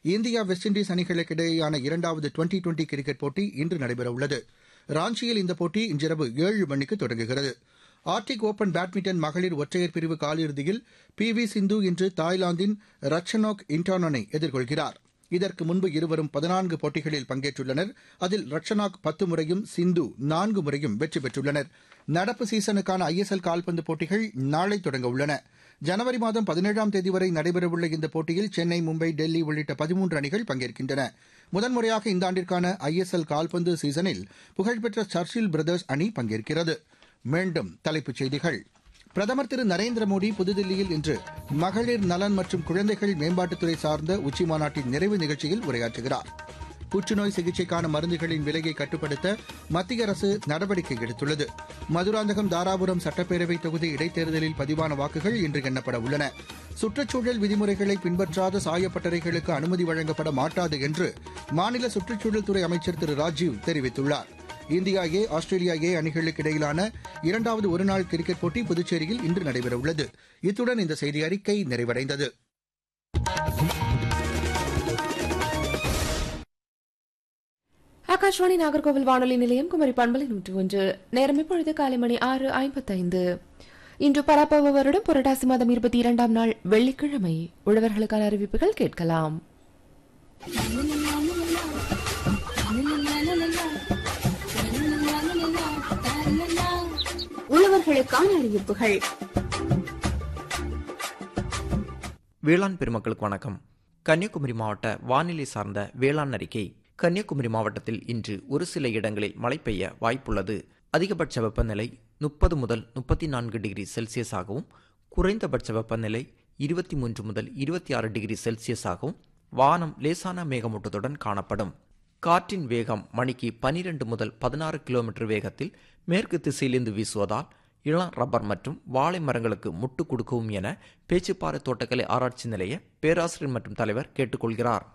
India west Indies அணிகளுக்கிடையேயான இரண்டாவது twenty twenty cricket போட்டி இன்று நடைபெறவுள்ளது ராஞ்சியில் இந்த போட்டி இன்றிரவு ஏழு மணிக்கு தொடங்குகிறது ஆர்டிக் ஓபன் பேட்மிண்டன் மகளிர் ஒற்றையர் பிரிவு காலிறுதியில் பி வி சிந்து இன்று தாய்லாந்தின் ரச்சனோக் இன்டானனை எதிர்கொள்கிறார் இதற்கு முன்பு இருவரும் பதினான்கு போட்டிகளில் பங்கேற்றுள்ளனர் அதில் ரட்சனாக் பத்து முறையும் சிந்து நான்கு முறையும் வெற்றி பெற்றுள்ளனர் நடப்பு சீசனுக்கான ஐஎஸ்எல் கால்பந்து போட்டிகள் நாளை தொடங்க உள்ளன ஜனவரி மாதம் பதினேழாம் தேதி வரை நடைபெறவுள்ள இந்த போட்டியில் சென்னை மும்பை டெல்லி உள்ளிட்ட பதிமூன்று அணிகள் பங்கேற்கின்றன முதன்முறையாக இந்த ஆண்டிற்கான ஐஎஸ்எல் கால்பந்து சீசனில் புகழ்பெற்ற சர்ச்சில் பிரதர்ஸ் அணி பங்கேற்கிறது மீண்டும் தலைப்புச் செய்திகள் பிரதமர் திரு நரேந்திர மோடி புதுதில்லியில் இன்று மகளிர் நலன் மற்றும் குழந்தைகள் மேம்பாட்டுத்துறை சார்ந்த உச்சிமாநாட்டின் நிறைவு நிகழ்ச்சியில் உரையாற்றுகிறார் புற்றுநோய் சிகிச்சைக்கான மருந்துகளின் விலையை கட்டுப்படுத்த மத்திய அரசு நடவடிக்கை எடுத்துள்ளது மதுராந்தகம் தாராபுரம் சட்டப்பேரவை தொகுதி இடைத்தேர்தலில் பதிவான வாக்குகள் இன்று எண்ணப்பட உள்ளன சுற்றுச்சூழல் விதிமுறைகளை பின்பற்றாத சாயப்பட்டறைகளுக்கு அனுமதி வழங்கப்பட மாட்டாது என்று மாநில சுற்றுச்சூழல் துறை அமைச்சர் திரு ராஜீவ் தெரிவித்துள்ளார் இந்தியா ஏ ஆஸ்திரேலியா ஏ அணிகளுக்கு இடையிலான இரண்டாவது ஒருநாள் கிரிக்கெட் போட்டி புதுச்சேரியில் இன்று நடைபெறவுள்ளது இத்துடன் இந்த செய்தி அறிக்கை நிறைவடைந்தது ஆகாஷ்வாணி நாகர்கோவில் வானொலி நிலையம் குமரி பண்பலை நூற்று ஒன்று நேரம் இப்பொழுது காலை மணி ஆறு ஐம்பத்தைந்து இன்று பராப்பவ வருடம் புரட்டாசி மாதம் இருபத்தி இரண்டாம் நாள் வெள்ளிக்கிழமை உழவர்களுக்கான அறிவிப்புகள் கேட்கலாம் உழவர்களுக்கான அறிவிப்புகள் வேளாண் பெருமக்களுக்கு வணக்கம் கன்னியாகுமரி மாவட்ட வானிலை சார்ந்த வேளாண் அறிக்கை கன்னியாகுமரி மாவட்டத்தில் இன்று ஒரு சில இடங்களில் மழை பெய்ய வாய்ப்புள்ளது அதிகபட்ச வெப்பநிலை முப்பது முதல் முப்பத்தி நான்கு டிகிரி செல்சியஸாகவும் குறைந்தபட்ச வெப்பநிலை இருபத்தி மூன்று முதல் இருபத்தி ஆறு டிகிரி செல்சியஸாகவும் வானம் லேசான மேகமூட்டத்துடன் காணப்படும் காற்றின் வேகம் மணிக்கு பனிரெண்டு முதல் பதினாறு கிலோமீட்டர் வேகத்தில் மேற்கு திசையிலிருந்து வீசுவதால் இளம் ரப்பர் மற்றும் வாழை மரங்களுக்கு முட்டு கொடுக்கவும் என பேச்சுப்பாறை தோட்டக்கலை ஆராய்ச்சி நிலைய பேராசிரியர் மற்றும் தலைவர் கேட்டுக்கொள்கிறார்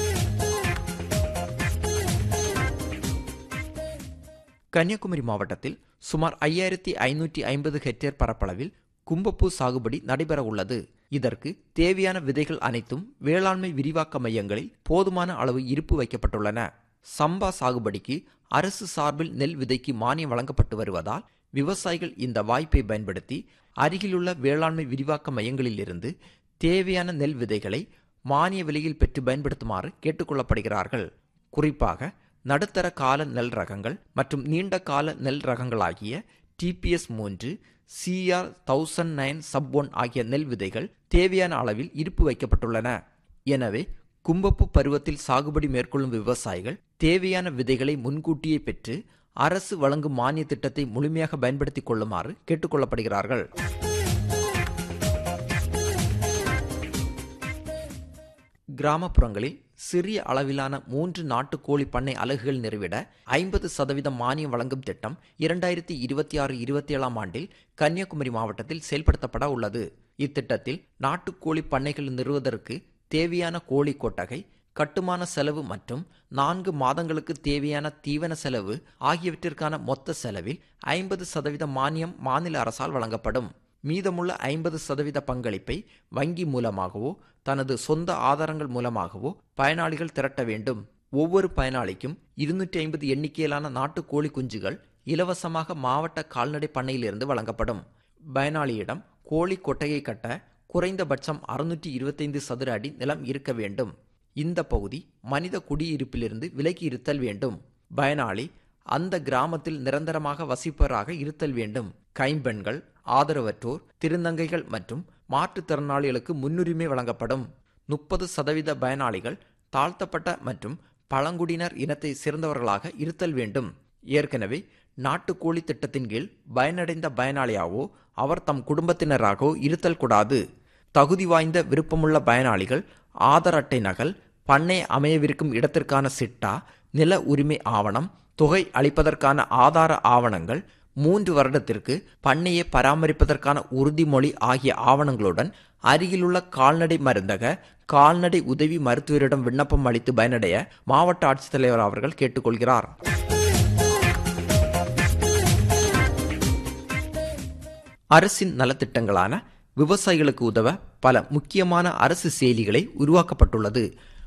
கன்னியாகுமரி மாவட்டத்தில் சுமார் ஐயாயிரத்தி ஐநூற்றி ஐம்பது ஹெக்டேர் பரப்பளவில் கும்பப்பூ சாகுபடி நடைபெற உள்ளது இதற்கு தேவையான விதைகள் அனைத்தும் வேளாண்மை விரிவாக்க மையங்களில் போதுமான அளவு இருப்பு வைக்கப்பட்டுள்ளன சம்பா சாகுபடிக்கு அரசு சார்பில் நெல் விதைக்கு மானியம் வழங்கப்பட்டு வருவதால் விவசாயிகள் இந்த வாய்ப்பை பயன்படுத்தி அருகிலுள்ள வேளாண்மை விரிவாக்க மையங்களிலிருந்து தேவையான நெல் விதைகளை மானிய விலையில் பெற்று பயன்படுத்துமாறு கேட்டுக்கொள்ளப்படுகிறார்கள் குறிப்பாக நடுத்தர கால நெல் ரகங்கள் மற்றும் நீண்ட கால நெல் ரகங்களாகிய டிபிஎஸ் மூன்று CR thousand nine sub one ஆகிய நெல் விதைகள் தேவையான அளவில் இருப்பு வைக்கப்பட்டுள்ளன எனவே கும்பப்பு பருவத்தில் சாகுபடி மேற்கொள்ளும் விவசாயிகள் தேவையான விதைகளை முன்கூட்டியே பெற்று அரசு வழங்கும் மானிய திட்டத்தை முழுமையாக பயன்படுத்திக் கொள்ளுமாறு கேட்டுக்கொள்ளப்படுகிறார்கள் கிராமப்புறங்களில் சிறிய அளவிலான மூன்று நாட்டுக்கோழி பண்ணை அலகுகள் நிறைவிட ஐம்பது சதவீதம் மானியம் வழங்கும் திட்டம் இரண்டாயிரத்தி இருபத்தி ஆறு இருபத்தி ஏழாம் ஆண்டில் கன்னியாகுமரி மாவட்டத்தில் செயல்படுத்தப்பட உள்ளது இத்திட்டத்தில் நாட்டுக்கோழி பண்ணைகள் நிறுவுவதற்கு தேவையான கோழி கொட்டகை கட்டுமான செலவு மற்றும் நான்கு மாதங்களுக்கு தேவையான தீவன செலவு ஆகியவற்றிற்கான மொத்த செலவில் ஐம்பது சதவீத மானியம் மாநில அரசால் வழங்கப்படும் மீதமுள்ள ஐம்பது சதவீத பங்களிப்பை வங்கி மூலமாகவோ தனது சொந்த ஆதாரங்கள் மூலமாகவோ பயனாளிகள் திரட்ட வேண்டும் ஒவ்வொரு பயனாளிக்கும் இருநூற்றி ஐம்பது எண்ணிக்கையிலான நாட்டு கோழி குஞ்சுகள் இலவசமாக மாவட்ட கால்நடை பண்ணையிலிருந்து வழங்கப்படும் பயனாளியிடம் கோழி கொட்டையை கட்ட குறைந்தபட்சம் அறுநூற்றி இருபத்தைந்து சதுர அடி நிலம் இருக்க வேண்டும் இந்த பகுதி மனித குடியிருப்பிலிருந்து விலகி இருத்தல் வேண்டும் பயனாளி அந்த கிராமத்தில் நிரந்தரமாக வசிப்பவராக இருத்தல் வேண்டும் கைம்பெண்கள் ஆதரவற்றோர் திருநங்கைகள் மற்றும் மாற்றுத்திறனாளிகளுக்கு முன்னுரிமை வழங்கப்படும் முப்பது சதவீத பயனாளிகள் தாழ்த்தப்பட்ட மற்றும் பழங்குடியினர் இனத்தை சேர்ந்தவர்களாக இருத்தல் வேண்டும் ஏற்கனவே நாட்டுக்கோழி திட்டத்தின் கீழ் பயனடைந்த பயனாளியாகவோ அவர் தம் குடும்பத்தினராகவோ இருத்தல் கூடாது தகுதி வாய்ந்த விருப்பமுள்ள பயனாளிகள் ஆதார் அட்டை நகல் பண்ணை அமையவிருக்கும் இடத்திற்கான சிட்டா நில உரிமை ஆவணம் தொகை அளிப்பதற்கான ஆதார ஆவணங்கள் மூன்று வருடத்திற்கு பண்ணையை பராமரிப்பதற்கான உறுதிமொழி ஆகிய ஆவணங்களுடன் அருகிலுள்ள கால்நடை மருந்தக கால்நடை உதவி மருத்துவரிடம் விண்ணப்பம் அளித்து பயனடைய மாவட்ட ஆட்சித்தலைவர் அவர்கள் கேட்டுக்கொள்கிறார் அரசின் நலத்திட்டங்களான விவசாயிகளுக்கு உதவ பல முக்கியமான அரசு செயலிகளை உருவாக்கப்பட்டுள்ளது